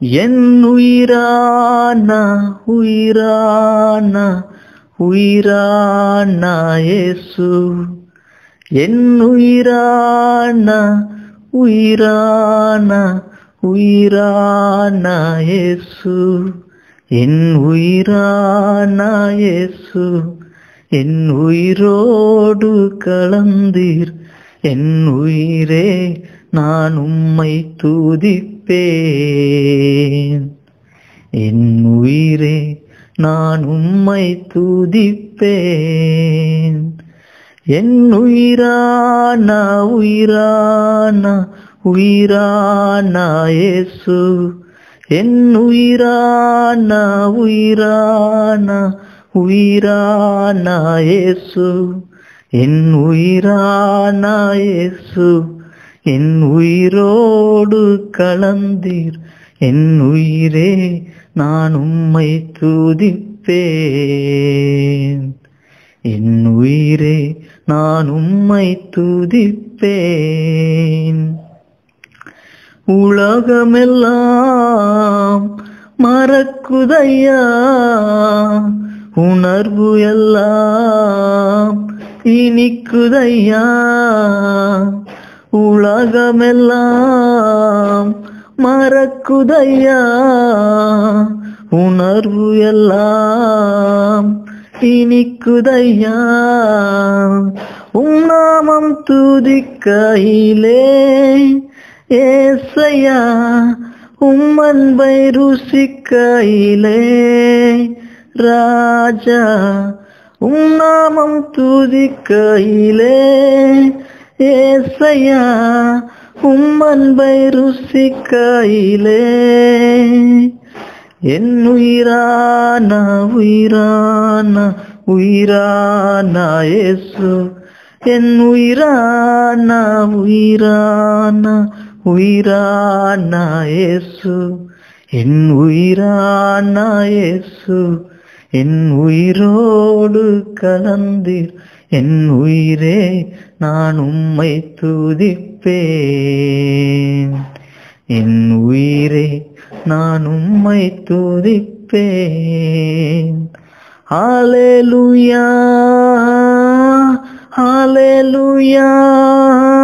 என் உயிரான உயிரான உயிரான இயேசு என் உயிரான உயிரான உயிரான இயேசு என் உயிரான இயேசு என் உயிரோடு கலந்தீர் என் உயிரே நான் உம்மை துதிப்பேன் என் உயிரே நான் உம்மை துதிப்பேன் என் உயிரான உயிரான உயிரான இயேசு என் உயிரான உயிரான உயிரான இயேசு என் உயிரான இயேசு என் உயிரோடு கலந்தீர் என் உயிரே நான் உம்மை துதிப்பேன் என் உயிரே நான் உம்மை துதிப்பேன் உலகமெல்லாம் மறக்குதையா உணர்வு எல்லாம் இனிக்குதையா உலகமெல்லாம் மறக்குதையா உணர்வு எல்லாம் இனிக்குதையா உம் நாமம் துதிக்கையிலே ஏசையா உம் அன்பை ருசிக்கையிலே ராஜா உம் நாமம் துதிக்கையிலே ஏசையா உம் அன்பை ருசிக்கையிலே என் உயிரான உயிரான உயிரான இயேசு என் உயிரான உயிரான உயிரான இயேசு என் உயிரான இயேசு என் உயிரோடு கலந்தீர் என் உயிரே நான் உம்மை துதிப்பேன் என் உயிரே நான் உம்மை துதிப்பேன் ஹalleluya ஹalleluya